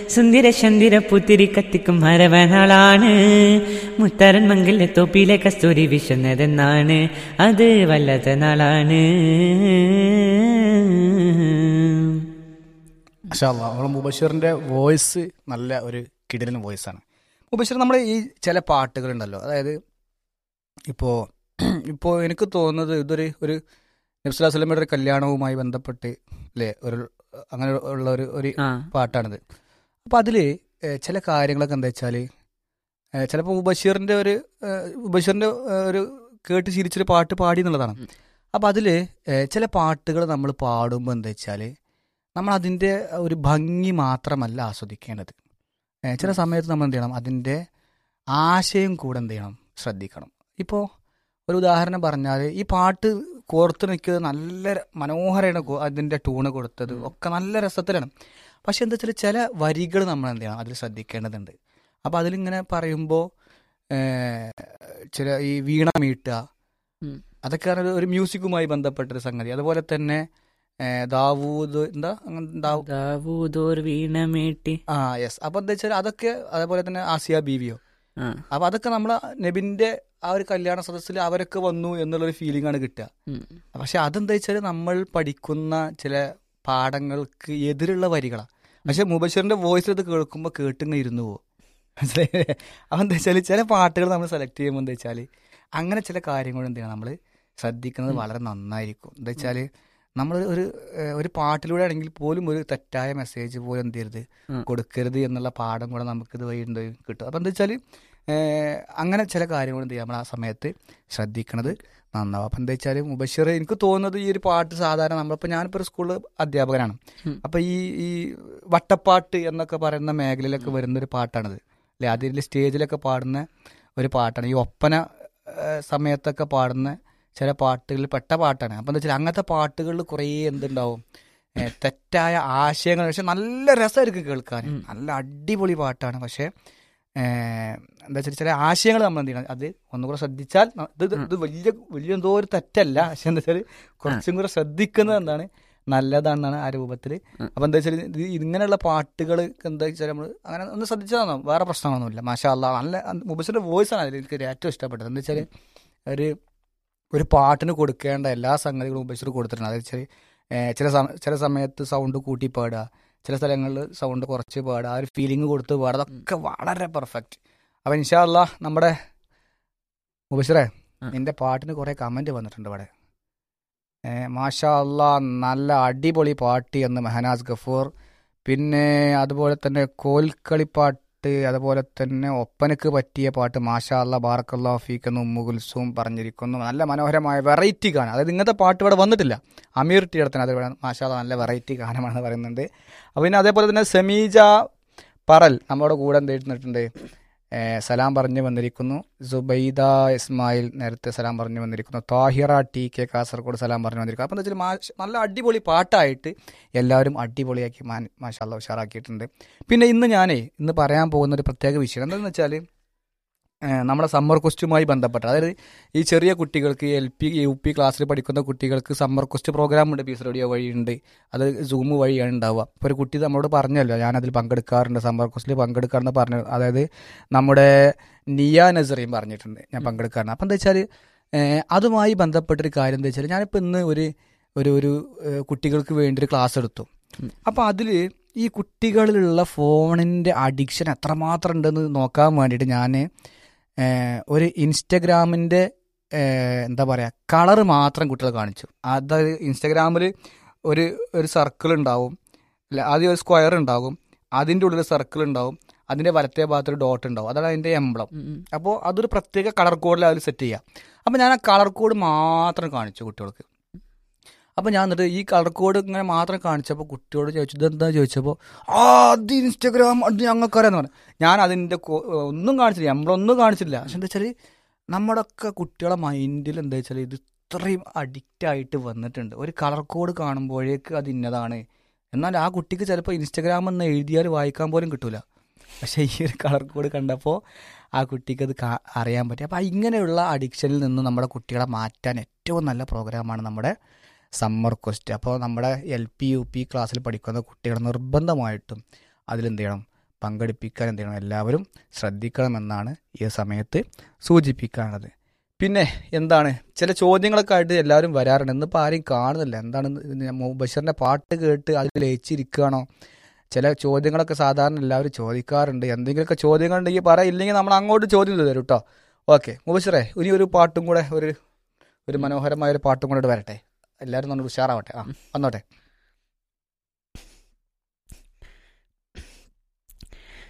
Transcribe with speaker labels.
Speaker 1: സുന്ദര ചന്ദിര പുത്തിരി കത്തിക്കും മരവനാളാണ് മുത്തരൻ മംഗല്യ തോപ്പിലെ കസ്തൂരി വിശുന്നതെന്നാണ് അത് വല്ലാത്ത നാളാണ്
Speaker 2: മാഷാല്ല നമ്മൾ മുബഷീറിൻ്റെ വോയിസ് നല്ല ഒരു കിടിലൻ വോയിസാണ് മുബഷീർ നമ്മുടെ ഈ ചില പാട്ടുകളുണ്ടല്ലോ അതായത് ഇപ്പോൾ ഇപ്പോൾ എനിക്ക് തോന്നുന്നത് ഇതൊരു ഒരു നബ്സുല്ലാ സ്വലമയുടെ ഒരു കല്യാണവുമായി ബന്ധപ്പെട്ട് അല്ലേ ഒരു അങ്ങനെ ഉള്ള ഒരു ഒരു
Speaker 1: ആ
Speaker 2: പാട്ടാണിത് അപ്പോൾ അതിൽ ചില കാര്യങ്ങളൊക്കെ എന്താ വെച്ചാൽ ചിലപ്പോൾ ബഷീറിൻ്റെ ഒരു ബഷീറിൻ്റെ ഒരു കേട്ട് ചിരിച്ചൊരു പാട്ട് പാടി എന്നുള്ളതാണ്
Speaker 1: ഉം.
Speaker 2: അപ്പോൾ അതിൽ ചില പാട്ടുകൾ നമ്മൾ പാടുമ്പോൾ എന്താ വെച്ചാൽ നമ്മൾ അതിൻ്റെ ഒരു ഭംഗി മാത്രമല്ല ആസ്വദിക്കേണ്ടത് ഏ, ചില സമയത്ത് നമ്മൾ എന്ത് ചെയ്യണം അതിൻ്റെ ആശയം കൂടെ എന്ത് ചെയ്യണം ശ്രദ്ധിക്കണം ഇപ്പോൾ ഒരു ഉദാഹരണം പറഞ്ഞാൽ ഈ പാട്ട് കോർത്ത് നിൽക്കുന്നത് നല്ല ര- മനോഹരമാണ് കോ- അതിൻ്റെ ടൂണ് കൊടുത്തത് ഒക്കെ നല്ല രസത്തിലാണ് പക്ഷെ എന്താ വെച്ചാൽ ചില വരികൾ നമ്മൾ എന്ത് ചെയ്യണം അതിൽ ശ്രദ്ധിക്കേണ്ടതുണ്ട് അപ്പോൾ അതിലിങ്ങനെ പറയുമ്പോൾ ചില ഈ വീണ മീട്ടുക
Speaker 1: ഉം.
Speaker 2: അതൊക്കെയാണ് ഒരു- ഒരു മ്യൂസിക്കുമായി ബന്ധപ്പെട്ടൊരു സംഗതി അതുപോലെ തന്നെ ഏ, ദാവൂദ് എന്താ അങ്ങനെ ദാവൂ
Speaker 1: ദാവൂദോർ വീണമേട്ടി
Speaker 2: ആ യെസ് അപ്പോൾ എന്താ വെച്ചാൽ അതൊക്കെ അതേപോലെ തന്നെ ആസിയ ബീവിയോ
Speaker 1: ആ
Speaker 2: അപ്പോൾ അതൊക്കെ നമ്മൾ നബിൻ്റെ ആ ഒരു കല്യാണ സദസ്സിൽ അവരൊക്കെ വന്നു എന്നുള്ളൊരു ഫീലിംഗ് ആണ് കിട്ടുക
Speaker 1: ഉം.
Speaker 2: പക്ഷെ അതെന്താ വെച്ചാൽ നമ്മൾ പഠിക്കുന്ന ചില പാഠങ്ങൾക്ക് എതിരുള്ള വരികളാണ് പക്ഷെ മുബഷറിന്റെ വോയിസ് ഇത് കേൾക്കുമ്പോൾ കേട്ടിങ്ങനെ ഇരുന്നു പോകും മനസ്സിലായില്ലേ അപ്പം എന്താ വെച്ചാൽ ചില പാട്ടുകൾ നമ്മൾ സെലക്ട് ചെയ്യുമ്പോൾ എന്താ വെച്ചാൽ അങ്ങനെ ചില കാര്യങ്ങൾ എന്ത് ചെയ്യണം നമ്മൾ ശ്രദ്ധിക്കുന്നത് വളരെ നന്നായിരിക്കും എന്താ വെച്ചാൽ നമ്മൾ ഒരു ഏഹ്, ഒരു പാട്ടിലൂടെ ആണെങ്കിൽ പോലും ഒരു തെറ്റായ മെസ്സേജ് പോലും എന്ത് ചെയ്യരുത്
Speaker 1: ഉം.
Speaker 2: കൊടുക്കരുത് എന്നുള്ള പാഠം കൂടെ നമുക്ക് ഇത് വഴി എന്ത് ചെയ്യും കിട്ടും അപ്പം എന്താ വെച്ചാൽ അങ്ങനെ ചില കാര്യങ്ങൾ എന്ത് ചെയ്യാം നമ്മൾ ആ സമയത്ത് ശ്രദ്ധിക്കണത് നന്നാവും അപ്പം എന്താ വെച്ചാൽ മുബഷിർ എനിക്ക് തോന്നുന്നത് ഈ ഒരു പാട്ട് സാധാരണ നമ്മളിപ്പോൾ ഞാനിപ്പോൾ ഒരു സ്കൂളിൽ അധ്യാപകനാണ്
Speaker 1: ഉം.
Speaker 2: അപ്പം ഈ ഈ വട്ടപ്പാട്ട് എന്നൊക്കെ പറയുന്ന മേഖലയിലൊക്കെ വരുന്ന ഒരു പാട്ടാണിത് അല്ലെ അതിൽ സ്റ്റേജിലൊക്കെ പാടുന്ന ഒരു പാട്ടാണ് ഈ ഒപ്പന ഏഹ്, സമയത്തൊക്കെ പാടുന്ന ചില പാട്ടുകളിൽ പെട്ട പാട്ടാണ് അപ്പം എന്താ വെച്ചാൽ അങ്ങനത്തെ പാട്ടുകളിൽ കുറേ എന്തുണ്ടാവും ഏഹ്, തെറ്റായ ആശയങ്ങൾ പക്ഷെ നല്ല രസമായിരിക്കും കേൾക്കാൻ
Speaker 1: ഉം.
Speaker 2: നല്ല അടിപൊളി പാട്ടാണ് പക്ഷേ ഏഹ്, എന്താ വെച്ചാൽ ചില ആശയങ്ങൾ നമ്മൾ എന്ത് ചെയ്യണം അത് ഒന്നുകൂടെ ശ്രദ്ധിച്ചാൽ ന- ഇത് ഇത് ഇത് വലിയ വലിയ എന്തോ ഒരു തെറ്റല്ല പക്ഷെ എന്താ വെച്ചാൽ കുറച്ചും കൂടെ ശ്രദ്ധിക്കുന്നത് എന്താണ് നല്ലതാണെന്നാണ് ആ രൂപത്തിൽ
Speaker 1: ഉം.
Speaker 2: അപ്പം എന്താ വെച്ചാൽ ഇത് ഇങ്ങനെയുള്ള പാട്ടുകൾ എന്താ വെച്ചാൽ നമ്മൾ അങ്ങനെ ഒന്ന് ശ്രദ്ധിച്ചതാണോ വേറെ പ്രശ്നമൊന്നുമില്ല മാഷാ അല്ലാ നല്ല മുബസിന്റെ വോയിസ് ആണ് അതിൽ എനിക്ക് ഏറ്റവും ഇഷ്ടപ്പെട്ടത് എന്താ വെച്ചാൽ ഒരു ഒരു പാട്ടിന് കൊടുക്കേണ്ട എല്ലാ സംഗതികളും മുബസിർ കൊടുത്തിട്ടുണ്ട് അതെന്ന് വെച്ചാൽ ഏഹ്, ചില സമ ചില സമയത്ത് സൗണ്ട് കൂട്ടി പാടുക ചില സ്ഥലങ്ങളിൽ സൗണ്ട് കുറച്ച് പാടുക ആ ഒരു ഫീലിംഗ് കൊടുത്ത് പാടുക അതൊക്കെ വളരെ പെർഫെക്റ്റ് അപ്പം ഇൻഷാല്ല നമ്മുടെ മുബസിറെ
Speaker 1: ആ.
Speaker 2: നിന്റെ പാട്ടിന് കുറേ കമൻറ്റ് വന്നിട്ടുണ്ട് ഇവിടെ ഏ, മാഷാ അല്ലാ നല്ല അടിപൊളി പാട്ട് എന്ന് മെഹനാസ് ഗഫൂർ പിന്നെ അതുപോലെ തന്നെ കോൽക്കളിപ്പാട്ട് അതുപോലെ തന്നെ ഒപ്പനക്ക് പറ്റിയ പാട്ട് മാഷാ അല്ലാ ബാറക്കല്ലാ ഫീക്ക് എന്ന് ഉമ്മു കുൽസൂം പറഞ്ഞിരിക്കുന്നു നല്ല മനോഹരമായ വെറൈറ്റി ഗാനം അതായത് ഇങ്ങനത്തെ പാട്ട് ഇവിടെ വന്നിട്ടില്ല അമീർ ടി അടുത്തന്നെ അത് ഇവിടെ മാഷാ അല്ലാ നല്ല വെറൈറ്റി ഗാനമാണെന്ന് പറയുന്നുണ്ട് അപ്പോൾ പിന്നെ അതേപോലെ തന്നെ സമീജ പറൽ നമ്മുടെ കൂടെ എന്തെഴുന്നിട്ടുണ്ട് സലാം പറഞ്ഞു വന്നിരിക്കുന്നു സുബൈദ ഇസ്മായിൽ നേരത്തെ സലാം പറഞ്ഞു വന്നിരിക്കുന്നു താഹിറ ടി കെ കാസർഗോഡ് സലാം പറഞ്ഞു വന്നിരിക്കുന്നു അപ്പം എന്താ വെച്ചാൽ മാഷ് നല്ല അടിപൊളി പാട്ടായിട്ട് എല്ലാവരും അടിപൊളിയാക്കി മാൻ മാഷാല്ല ഉഷാറാക്കിയിട്ടുണ്ട് പിന്നെ ഇന്ന് ഞാനേ ഇന്ന് പറയാൻ പോകുന്ന ഒരു പ്രത്യേക വിഷയം എന്താണെന്ന് വെച്ചാൽ ഏഹ് നമ്മുടെ സമ്മർ ക്വസ്റ്റുമായി ബന്ധപ്പെട്ട അതായത് ഈ ചെറിയ കുട്ടികൾക്ക് എൽ പി യു പി ക്ലാസ്സിൽ പഠിക്കുന്ന കുട്ടികൾക്ക് സമ്മർ ക്വസ്റ്റ് പ്രോഗ്രാം ഉണ്ട് പീസ് റേഡിയോ വഴിയുണ്ട് അത് സൂം വഴിയാണ് ഉണ്ടാവുക ഇപ്പോൾ ഒരു കുട്ടി നമ്മളോട് പറഞ്ഞല്ലോ ഞാനതിൽ പങ്കെടുക്കാറുണ്ട് സമ്മർ ക്വസ്റ്റിൽ പങ്കെടുക്കാറെന്ന് പറഞ്ഞു അതായത് നമ്മുടെ നിയ നസറിയും പറഞ്ഞിട്ടുണ്ട് ഞാൻ പങ്കെടുക്കാറുണ്ട് അപ്പം എന്താ വെച്ചാൽ അതുമായി ബന്ധപ്പെട്ടൊരു കാര്യം എന്താ വെച്ചാൽ ഞാനിപ്പോൾ ഇന്ന് ഒരു ഒരു ഒരു ഏഹ് കുട്ടികൾക്ക് വേണ്ടി ഒരു ക്ലാസ് എടുത്തു
Speaker 1: ഉം.
Speaker 2: അപ്പോൾ അതിൽ ഈ കുട്ടികളിലുള്ള ഫോണിൻ്റെ അഡിക്ഷൻ എത്രമാത്രം ഉണ്ടെന്ന് നോക്കാൻ വേണ്ടിയിട്ട് ഞാൻ ഒരു ഇൻസ്റ്റഗ്രാമിൻ്റെ എന്താ പറയുക കളറ് മാത്രം കുട്ടികൾ കാണിച്ചു അതായത് ഇൻസ്റ്റഗ്രാമിൽ ഒരു ഒരു സർക്കിൾ ഉണ്ടാവും അല്ല ആദ്യം ഒരു സ്ക്വയർ ഉണ്ടാകും അതിൻ്റെ ഉള്ളിൽ സർക്കിൾ ഉണ്ടാവും അതിൻ്റെ വലത്തേ ഭാഗത്തൊരു ഡോട്ട് ഉണ്ടാവും അതാണ് അതിൻ്റെ എംബ്ലം
Speaker 1: ഉം, ഉം.
Speaker 2: അപ്പോൾ അതൊരു പ്രത്യേക കളർ കോഡിൽ അതിൽ സെറ്റ് ചെയ്യാം അപ്പോൾ ഞാൻ ആ കളർ കോഡ് മാത്രം കാണിച്ചു കുട്ടികൾക്ക് അപ്പോൾ ഞാൻ എന്നിട്ട് ഈ കളർ കോഡ് ഇങ്ങനെ മാത്രം കാണിച്ചപ്പോൾ കുട്ടിയോട് ചോദിച്ചു ഇതെന്താ ചോദിച്ചപ്പോൾ ആ അത് ഇൻസ്റ്റഗ്രാം അത് ഞങ്ങൾക്കറിയാന്ന് പറഞ്ഞു ഞാൻ അതിൻ്റെ കോ- ഒന്നും കാണിച്ചില്ല നമ്മളൊന്നും കാണിച്ചില്ല പക്ഷെ എന്താ വെച്ചാൽ നമ്മുടെയൊക്കെ കുട്ടികളെ മൈൻഡിൽ എന്താ വെച്ചാൽ ഇത് ഇത്രയും അഡിക്റ്റ് ആയിട്ട് വന്നിട്ടുണ്ട് ഒരു കളർ കോഡ് കാണുമ്പോഴേക്ക് അത് ഇന്നതാണ് എന്നാൽ ആ കുട്ടിക്ക് ചിലപ്പോൾ ഇൻസ്റ്റഗ്രാം എന്ന് എഴുതിയാൽ വായിക്കാൻ പോലും കിട്ടൂല പക്ഷേ ഈ ഒരു കളർ കോഡ് കണ്ടപ്പോൾ ആ കുട്ടിക്ക് അത് കാ- അറിയാൻ പറ്റി അപ്പോൾ ഇങ്ങനെയുള്ള അഡിക്ഷനിൽ നിന്ന് നമ്മുടെ കുട്ടികളെ മാറ്റാൻ ഏറ്റവും നല്ല പ്രോഗ്രാമാണ് നമ്മുടെ സമ്മർ ക്വസ്റ്റ് അപ്പോൾ നമ്മുടെ എൽ പി യു പി ക്ലാസ്സിൽ പഠിക്കുന്ന കുട്ടികൾ നിർബന്ധമായിട്ടും അതിലെന്ത് ചെയ്യണം പങ്കെടുപ്പിക്കാൻ എന്ത് ചെയ്യണം എല്ലാവരും ശ്രദ്ധിക്കണമെന്നാണ് ഈ സമയത്ത് സൂചിപ്പിക്കാനുള്ളത് പിന്നെ എന്താണ് ചില ചോദ്യങ്ങളൊക്കെ ആയിട്ട് എല്ലാവരും വരാറുണ്ട് ഇന്നിപ്പോൾ ആരും കാണുന്നില്ല എന്താണ് ബഷറിൻ്റെ പാട്ട് കേട്ട് അതിൽ ലയിച്ചിരിക്കുകയാണോ ചില ചോദ്യങ്ങളൊക്കെ സാധാരണ എല്ലാവരും ചോദിക്കാറുണ്ട് എന്തെങ്കിലുമൊക്കെ ചോദ്യങ്ങൾ ഉണ്ടെങ്കിൽ പറയില്ലെങ്കിൽ നമ്മൾ അങ്ങോട്ട് ചോദ്യം ചെയ്ത് തരും കേട്ടോ ഓക്കെ മുബഷറേ ഇനി ഒരു പാട്ടും കൂടെ ഒരു ഒരു മനോഹരമായ ഒരു പാട്ടും കൂടെ വരട്ടെ എല്ലാവരും നമ്മൾ ഉഷാറാവട്ടെ ആ വന്നോട്ടെ